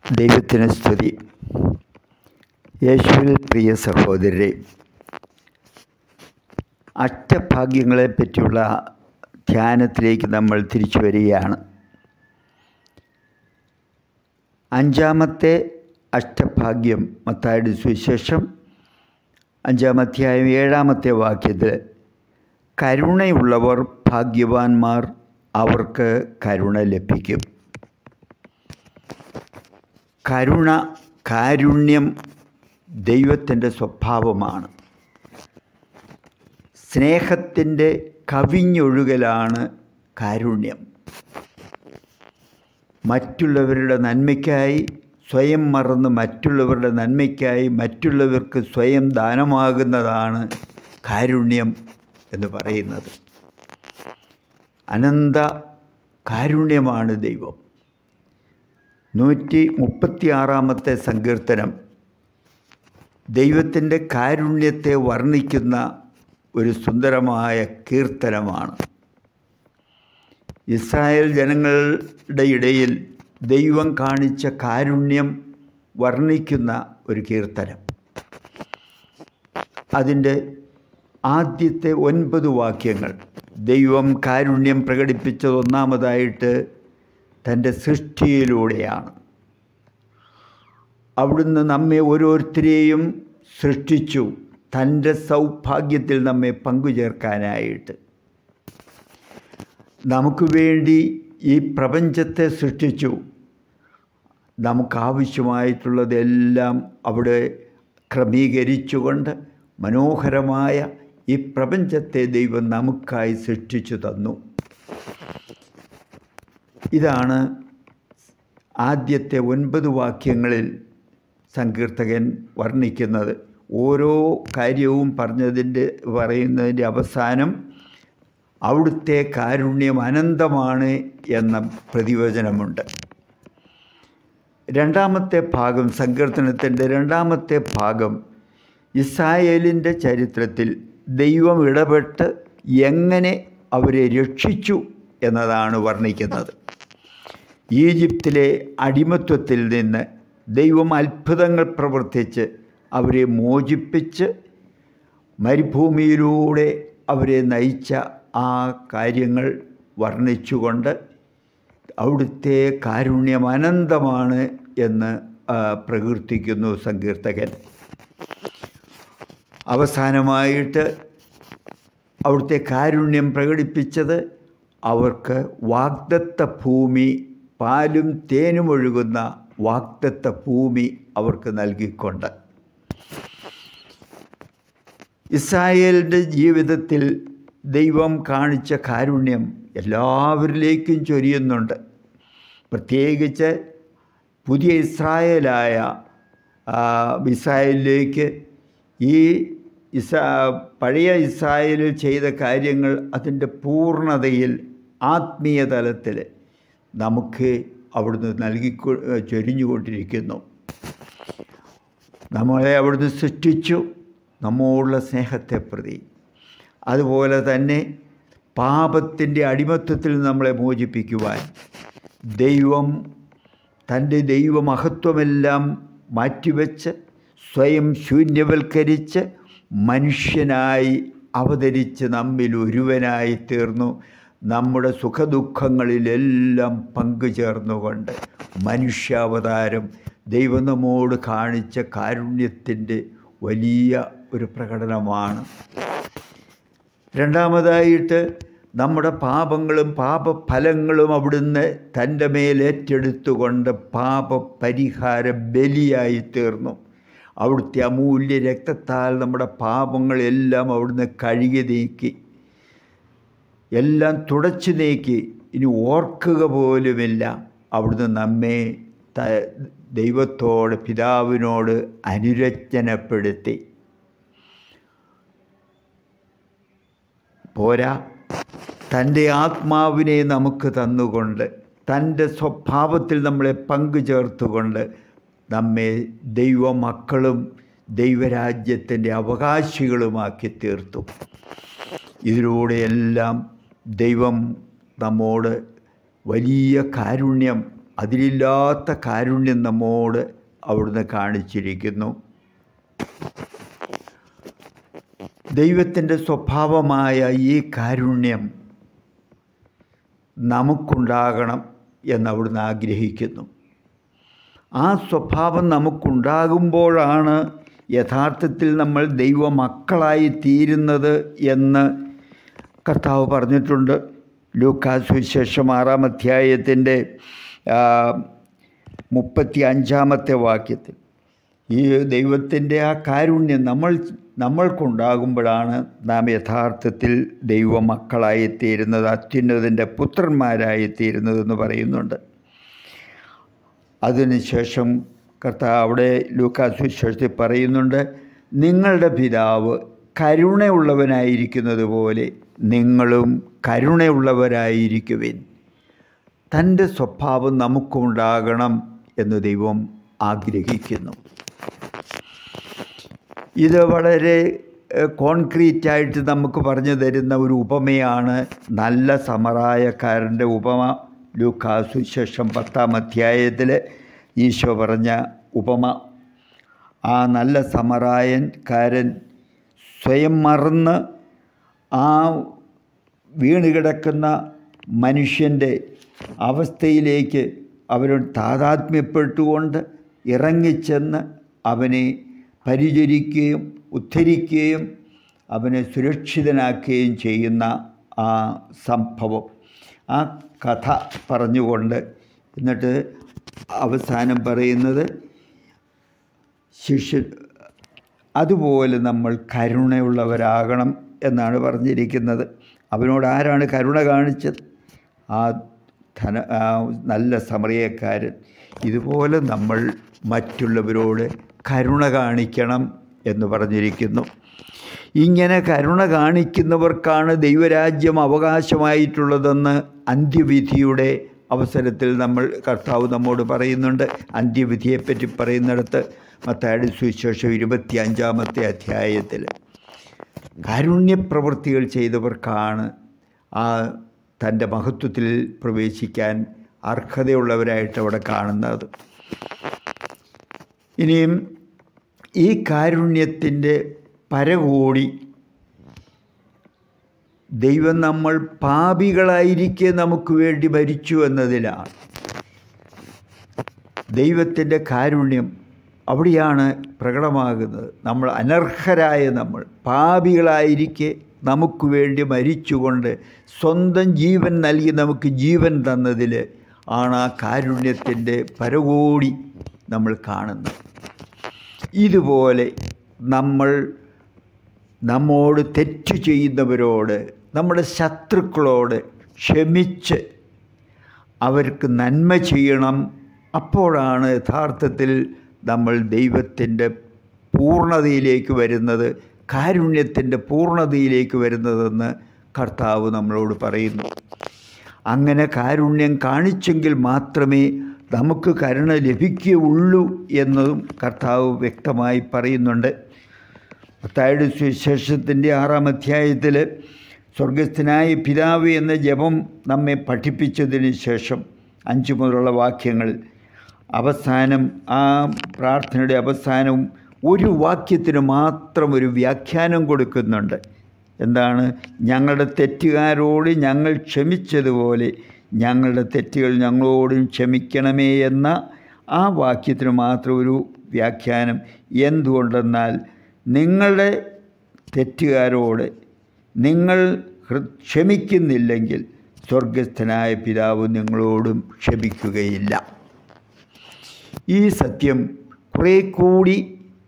ദൈവത്തിന് സ്തുതി യേശുവിൽ പ്രിയ സഹോദരരെ അഷ്ടഭാഗ്യങ്ങളെ പറ്റിയുള്ള ധ്യാനത്തിലേക്ക് നമ്മൾ തിരിച്ചു വരികയാണ് അഞ്ചാമത്തെ അഷ്ടഭാഗ്യം മത്തായുടെ സുവിശേഷം അഞ്ചാം അധ്യായം ഏഴാമത്തെ വാക്യത്തിൽ കരുണയുള്ളവർ ഭാഗ്യവാന്മാർ അവർക്ക് കരുണ ലഭിക്കും കരുണ കാരുണ്യം ദൈവത്തിൻ്റെ സ്വഭാവമാണ് സ്നേഹത്തിൻ്റെ കവിഞ്ഞൊഴുകലാണ് കാരുണ്യം മറ്റുള്ളവരുടെ നന്മയ്ക്കായി സ്വയം മറന്ന് മറ്റുള്ളവരുടെ നന്മയ്ക്കായി മറ്റുള്ളവർക്ക് സ്വയം ദാനമാകുന്നതാണ് കാരുണ്യം എന്ന് പറയുന്നത് അനന്ത കാരുണ്യമാണ് ദൈവം നൂറ്റി മുപ്പത്തി ആറാമത്തെ സങ്കീർത്തനം ദൈവത്തിൻ്റെ കാരുണ്യത്തെ വർണ്ണിക്കുന്ന ഒരു സുന്ദരമായ കീർത്തനമാണ് ഇസ്രായേൽ ജനങ്ങളുടെ ഇടയിൽ ദൈവം കാണിച്ച കാരുണ്യം വർണ്ണിക്കുന്ന ഒരു കീർത്തനം അതിൻ്റെ ആദ്യത്തെ ഒൻപത് വാക്യങ്ങൾ ദൈവം കാരുണ്യം പ്രകടിപ്പിച്ചത് ഒന്നാമതായിട്ട് തൻ്റെ സൃഷ്ടിയിലൂടെയാണ് അവിടുന്ന് നമ്മെ ഓരോരുത്തരെയും സൃഷ്ടിച്ചു തൻ്റെ സൗഭാഗ്യത്തിൽ നമ്മെ പങ്കുചേർക്കാനായിട്ട് നമുക്ക് വേണ്ടി ഈ പ്രപഞ്ചത്തെ സൃഷ്ടിച്ചു നമുക്കാവശ്യമായിട്ടുള്ളതെല്ലാം അവിടെ ക്രമീകരിച്ചുകൊണ്ട് മനോഹരമായ ഈ പ്രപഞ്ചത്തെ ദൈവം നമുക്കായി സൃഷ്ടിച്ചു തന്നു ഇതാണ് ആദ്യത്തെ ഒൻപത് വാക്യങ്ങളിൽ സങ്കീർത്തകൻ വർണ്ണിക്കുന്നത് ഓരോ കാര്യവും പറഞ്ഞതിൻ്റെ പറയുന്നതിൻ്റെ അവസാനം അവിടുത്തെ കാരുണ്യം അനന്തമാണ് എന്ന പ്രതിവചനമുണ്ട് രണ്ടാമത്തെ ഭാഗം സങ്കീർത്തനത്തിൻ്റെ രണ്ടാമത്തെ ഭാഗം ഇസ്രായേലിൻ്റെ ചരിത്രത്തിൽ ദൈവം ഇടപെട്ട് എങ്ങനെ അവരെ രക്ഷിച്ചു എന്നതാണ് വർണ്ണിക്കുന്നത് ഈജിപ്തിലെ അടിമത്വത്തിൽ നിന്ന് ദൈവം അത്ഭുതങ്ങൾ പ്രവർത്തിച്ച് അവരെ മോചിപ്പിച്ച് മരുഭൂമിയിലൂടെ അവരെ നയിച്ച ആ കാര്യങ്ങൾ വർണ്ണിച്ചുകൊണ്ട് അവിടുത്തെ കാരുണ്യം അനന്തമാണ് എന്ന് പ്രകീർത്തിക്കുന്നു സങ്കീർത്തകൻ അവസാനമായിട്ട് അവിടുത്തെ കാരുണ്യം പ്രകടിപ്പിച്ചത് അവർക്ക് വാഗ്ദത്ത ഭൂമി പാലും തേനും ഒഴുകുന്ന വാഗ്ദത്ത ഭൂമി അവർക്ക് നൽകിക്കൊണ്ട് ഇസ്രായേലിൻ്റെ ജീവിതത്തിൽ ദൈവം കാണിച്ച കാരുണ്യം എല്ലാവരിലേക്കും ചൊരിയുന്നുണ്ട് പ്രത്യേകിച്ച് പുതിയ ഇസ്രായേലായ ഇസ്രായേലിലേക്ക് ഈ ഇസ്രാ പഴയ ഇസ്രായേലിൽ ചെയ്ത കാര്യങ്ങൾ അതിൻ്റെ പൂർണ്ണതയിൽ ആത്മീയ തലത്തിൽ നമുക്ക് അവിടുന്ന് നൽകി ചൊരിഞ്ഞുകൊണ്ടിരിക്കുന്നു നമ്മളെ അവിടുന്ന് സൃഷ്ടിച്ചു നമ്മോടുള്ള സ്നേഹത്തെ പ്രതി അതുപോലെ തന്നെ പാപത്തിൻ്റെ അടിമത്വത്തിൽ നമ്മളെ മോചിപ്പിക്കുവാൻ ദൈവം തൻ്റെ ദൈവമഹത്വമെല്ലാം മാറ്റിവെച്ച് സ്വയം ശൂന്യവൽക്കരിച്ച് മനുഷ്യനായി അവതരിച്ച് നമ്മിൽ ഒരുവനായി തീർന്നു നമ്മുടെ സുഖദുഃഖങ്ങളിലെല്ലാം പങ്കുചേർന്നുകൊണ്ട് മനുഷ്യാവതാരം ദൈവം നമ്മോട് കാണിച്ച കാരുണ്യത്തിൻ്റെ വലിയ ഒരു പ്രകടനമാണ് രണ്ടാമതായിട്ട് നമ്മുടെ പാപങ്ങളും പാപഫലങ്ങളും അവിടുന്ന് തൻ്റെ മേലേറ്റെടുത്തുകൊണ്ട് പാപപരിഹാര ബലിയായി തീർന്നു അവിടുത്തെ അമൂല്യ രക്തത്താൽ നമ്മുടെ പാപങ്ങളെല്ലാം അവിടുന്ന് കഴുകി നീക്കി എല്ലാം തുടച്ചു നീക്കി ഇനി ഓർക്കുക പോലുമില്ല അവിടുന്ന് നമ്മെ ദൈവത്തോട് പിതാവിനോട് അനുരഞ്ജനപ്പെടുത്തി പോരാ തൻ്റെ ആത്മാവിനെ നമുക്ക് തന്നുകൊണ്ട് തൻ്റെ സ്വഭാവത്തിൽ നമ്മളെ പങ്കു ചേർത്തുകൊണ്ട് നമ്മെ ദൈവമക്കളും ദൈവരാജ്യത്തിൻ്റെ അവകാശികളുമാക്കി തീർത്തു ഇതിലൂടെയെല്ലാം ദൈവം നമ്മോട് വലിയ കാരുണ്യം അതിലില്ലാത്ത കാരുണ്യം നമ്മോട് അവിടുന്ന് കാണിച്ചിരിക്കുന്നു ദൈവത്തിൻ്റെ സ്വഭാവമായ ഈ കാരുണ്യം നമുക്കുണ്ടാകണം എന്നവിടുന്ന് ആഗ്രഹിക്കുന്നു ആ സ്വഭാവം നമുക്കുണ്ടാകുമ്പോഴാണ് യഥാർത്ഥത്തിൽ നമ്മൾ ദൈവമക്കളായി തീരുന്നത് എന്ന് കർത്താവ് പറഞ്ഞിട്ടുണ്ട് ലൂക്കാസ് സുവിശേഷം ആറാം അധ്യായത്തിൻ്റെ മുപ്പത്തി അഞ്ചാമത്തെ വാക്യത്തിൽ ഈ ദൈവത്തിൻ്റെ ആ കാരുണ്യം നമ്മൾ നമ്മൾക്കുണ്ടാകുമ്പോഴാണ് നാം യഥാർത്ഥത്തിൽ ദൈവമക്കളായി തീരുന്നത് അത്യുന്നതിൻ്റെ പുത്രന്മാരായി തീരുന്നതെന്ന് പറയുന്നുണ്ട് അതിനുശേഷം കർത്താവ് അവിടെ ലൂക്കാസ് സുവിശേഷത്തിൽ പറയുന്നുണ്ട് നിങ്ങളുടെ പിതാവ് കരുണയുള്ളവനായിരിക്കുന്നത് പോലെ നിങ്ങളും കരുണയുള്ളവരായിരിക്കുവിൻ തൻ്റെ സ്വഭാവം നമുക്കുണ്ടാകണം എന്ന് ദൈവം ആഗ്രഹിക്കുന്നു ഇത് വളരെ കോൺക്രീറ്റ് ആയിട്ട് നമുക്ക് പറഞ്ഞു തരുന്ന ഒരു ഉപമയാണ് നല്ല സമറായക്കാരൻ്റെ ഉപമ ലൂക്കാ സുശേഷം പത്താം അധ്യായത്തിൽ ഈശോ പറഞ്ഞ ഉപമ ആ നല്ല സമറായൻകാരൻ സ്വയം മറന്ന് ആ വീണ് കിടക്കുന്ന മനുഷ്യൻ്റെ അവസ്ഥയിലേക്ക് അവരോട് താതാത്മ്യപ്പെട്ടുകൊണ്ട് ഇറങ്ങിച്ചെന്ന് അവനെ പരിചരിക്കുകയും ഉദ്ധരിക്കുകയും അവനെ സുരക്ഷിതനാക്കുകയും ചെയ്യുന്ന ആ സംഭവം ആ കഥ പറഞ്ഞുകൊണ്ട് എന്നിട്ട് അവസാനം പറയുന്നത് ശിഷ്യ അതുപോലെ നമ്മൾ കരുണയുള്ളവരാകണം എന്നാണ് പറഞ്ഞിരിക്കുന്നത് അവനോട് ആരാണ് കരുണ കാണിച്ചത് ആ ധന ആ നല്ല സമറിയക്കാരൻ ഇതുപോലെ നമ്മൾ മറ്റുള്ളവരോട് കരുണ കാണിക്കണം എന്ന് പറഞ്ഞിരിക്കുന്നു ഇങ്ങനെ കരുണ കാണിക്കുന്നവർക്കാണ് ദൈവരാജ്യം അവകാശമായിട്ടുള്ളതെന്ന് അന്ത്യവിധിയുടെ അവസരത്തിൽ നമ്മൾ കർത്താവ് നമ്മോട് പറയുന്നുണ്ട് അന്ത്യവിധിയെപ്പറ്റി പറയുന്നിടത്ത് മത്തായുടെ സുവിശേഷം ഇരുപത്തി അഞ്ചാമത്തെ അധ്യായത്തിൽ കാരുണ്യപ്രവൃത്തികൾ ചെയ്തവർക്കാണ് ആ തൻ്റെ മഹത്വത്തിൽ പ്രവേശിക്കാൻ അർഹതയുള്ളവരായിട്ട് അവിടെ കാണുന്നത് ഇനിയും ഈ കാരുണ്യത്തിൻ്റെ പരകോടി ദൈവം നമ്മൾ പാപികളായിരിക്കെ നമുക്ക് വേണ്ടി മരിച്ചു എന്നതിലാണ് ദൈവത്തിൻ്റെ കാരുണ്യം അവിടെയാണ് പ്രകടമാകുന്നത് നമ്മൾ അനർഹരായ നമ്മൾ പാപികളായിരിക്കെ നമുക്ക് വേണ്ടി മരിച്ചുകൊണ്ട് സ്വന്തം ജീവൻ നൽകി നമുക്ക് ജീവൻ തന്നതിൽ ആണ് ആ കാരുണ്യത്തിൻ്റെ പരകോടി നമ്മൾ കാണുന്നത് ഇതുപോലെ നമ്മൾ നമ്മോട് തെറ്റ് ചെയ്യുന്നവരോട് നമ്മുടെ ശത്രുക്കളോട് ക്ഷമിച്ച് അവർക്ക് നന്മ ചെയ്യണം അപ്പോഴാണ് യഥാർത്ഥത്തിൽ നമ്മൾ ദൈവത്തിൻ്റെ പൂർണ്ണതയിലേക്ക് വരുന്നത് കാരുണ്യത്തിൻ്റെ പൂർണ്ണതയിലേക്ക് വരുന്നതെന്ന് കർത്താവ് നമ്മളോട് പറയുന്നു അങ്ങനെ കാരുണ്യം കാണിച്ചെങ്കിൽ മാത്രമേ നമുക്ക് കരുണ ലഭിക്കുകയുള്ളൂ എന്നതും കർത്താവ് വ്യക്തമായി പറയുന്നുണ്ട് മത്തായുടെ സുവിശേഷത്തിൻ്റെ ആറാം അധ്യായത്തിൽ സ്വർഗസ്ഥനായ പിതാവ് എന്ന ജപം നമ്മെ പഠിപ്പിച്ചതിന് ശേഷം അഞ്ച് മുതലുള്ള വാക്യങ്ങൾ അവസാനം ആ പ്രാർത്ഥനയുടെ അവസാനവും ഒരു വാക്യത്തിന് മാത്രം ഒരു വ്യാഖ്യാനം കൊടുക്കുന്നുണ്ട് എന്താണ് ഞങ്ങളുടെ തെറ്റുകാരോട് ഞങ്ങൾ ക്ഷമിച്ചതുപോലെ ഞങ്ങളുടെ തെറ്റുകൾ ഞങ്ങളോടും ക്ഷമിക്കണമേ എന്ന ആ വാക്യത്തിന് മാത്രം ഒരു വ്യാഖ്യാനം എന്തുകൊണ്ടെന്നാൽ നിങ്ങളുടെ തെറ്റുകാരോട് നിങ്ങൾ ഹൃ- ക്ഷമിക്കുന്നില്ലെങ്കിൽ സ്വർഗസ്ഥനായ പിതാവ് നിങ്ങളോടും ക്ഷമിക്കുകയില്ല ഈ സത്യം കുറേ കൂടി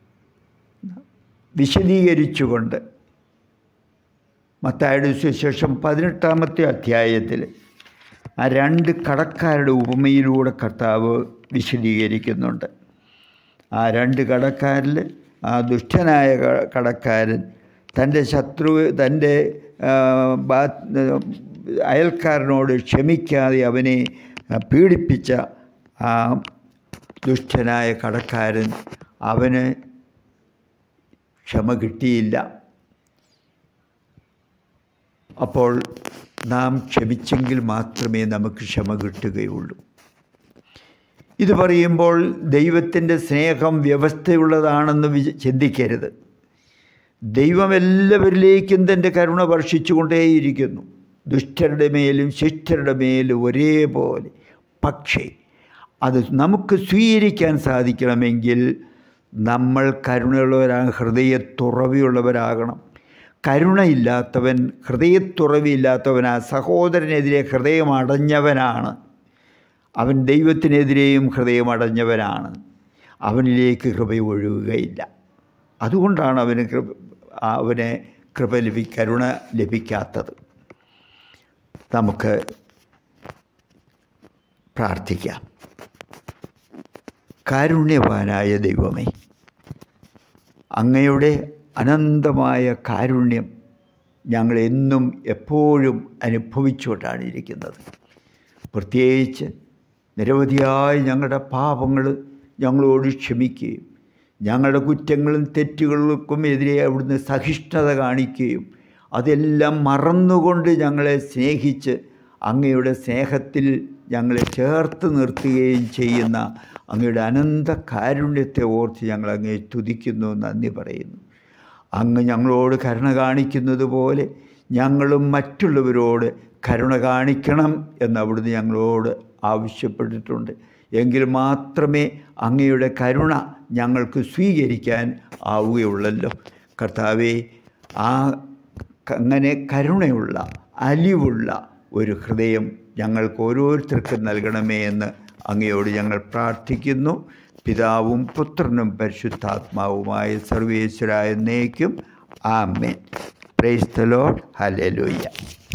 വിശദീകരിച്ചുകൊണ്ട് മത്തായുടെ സുശേഷം പതിനെട്ടാമത്തെ അധ്യായത്തിൽ ആ രണ്ട് കടക്കാരുടെ ഉപമയിലൂടെ കർത്താവ് വിശദീകരിക്കുന്നുണ്ട് ആ രണ്ട് കടക്കാരിൽ ആ ദുഷ്ടനായ ക- കടക്കാരൻ തൻ്റെ ശത്രു തൻ്റെ ആ, ബാ- അയൽക്കാരനോട് ക്ഷമിക്കാതെ അവനെ ആ, പീഡിപ്പിച്ച ആ ദുഷ്ടനായ കടക്കാരൻ അവന് ക്ഷമ കിട്ടിയില്ല അപ്പോൾ നാം ക്ഷമിച്ചെങ്കിൽ മാത്രമേ നമുക്ക് ക്ഷമ കിട്ടുകയുള്ളൂ ഇത് പറയുമ്പോൾ ദൈവത്തിൻ്റെ സ്നേഹം വ്യവസ്ഥയുള്ളതാണെന്ന് വിച ചിന്തിക്കരുത് ദൈവം എല്ലാവരിലേക്കും തൻ്റെ കരുണ വർഷിച്ചുകൊണ്ടേയിരിക്കുന്നു ദുഷ്ടരുടെ മേലും ശിഷ്ടരുടെ മേലും ഒരേപോലെ പക്ഷേ അത് നമുക്ക് സ്വീകരിക്കാൻ സാധിക്കണമെങ്കിൽ നമ്മൾ കരുണയുള്ളവരാണ് ഹൃദയത്തുറവിയുള്ളവരാകണം കരുണയില്ലാത്തവൻ ഹൃദയത്തുറവിയില്ലാത്തവൻ ആ സഹോദരനെതിരെ ഹൃദയം അടഞ്ഞവനാണ് അവൻ ദൈവത്തിനെതിരെയും ഹൃദയം അടഞ്ഞവനാണ് അവനിലേക്ക് കൃപ ഒഴുകുകയില്ല അതുകൊണ്ടാണ് അവന് കൃപ അവന് കൃപ ലഭി കരുണ ലഭിക്കാത്തത് നമുക്ക് പ്രാർത്ഥിക്കാം കാരുണ്യവാനായ ദൈവമേ അങ്ങയുടെ അനന്തമായ കാരുണ്യം ഞങ്ങൾ എന്നും എപ്പോഴും അനുഭവിച്ചുകൊണ്ടാണ് ഇരിക്കുന്നത് പ്രത്യേകിച്ച് നിരവധിയായ ഞങ്ങളുടെ പാപങ്ങൾ ഞങ്ങളോട് ക്ഷമിക്കുകയും ഞങ്ങളുടെ കുറ്റങ്ങളും തെറ്റുകൾക്കും എതിരെ അവിടുന്ന് സഹിഷ്ണുത കാണിക്കുകയും അതെല്ലാം മറന്നുകൊണ്ട് ഞങ്ങളെ സ്നേഹിച്ച് അങ്ങയുടെ സ്നേഹത്തിൽ ഞങ്ങളെ ചേർത്ത് നിർത്തുകയും ചെയ്യുന്ന അങ്ങയുടെ അനന്ത കാരുണ്യത്തെ ഓർത്ത് ഞങ്ങൾ അങ്ങയെ തുതിക്കുന്നു നന്ദി പറയുന്നു അങ്ങ് ഞങ്ങളോട് കരുണ കാണിക്കുന്നത് പോലെ ഞങ്ങളും മറ്റുള്ളവരോട് കരുണ കാണിക്കണം എന്ന് അവിടുന്ന് ഞങ്ങളോട് ആവശ്യപ്പെട്ടിട്ടുണ്ട് എങ്കിൽ മാത്രമേ അങ്ങയുടെ കരുണ ഞങ്ങൾക്ക് സ്വീകരിക്കാൻ ആവുകയുള്ളല്ലോ കർത്താവെ ആ അങ്ങനെ കരുണയുള്ള അലിവുള്ള ഒരു ഹൃദയം ഞങ്ങൾക്ക് ഓരോരുത്തർക്കും നൽകണമേ എന്ന് അങ്ങയോട് ഞങ്ങൾ പ്രാർത്ഥിക്കുന്നു പിതാവും പുത്രനും പരിശുദ്ധാത്മാവുമായ സർവേശ്വരായ എന്നേക്കും ആമേൻ പ്രൈസ് ദ ലോഡ് ഹല്ലേലൂയ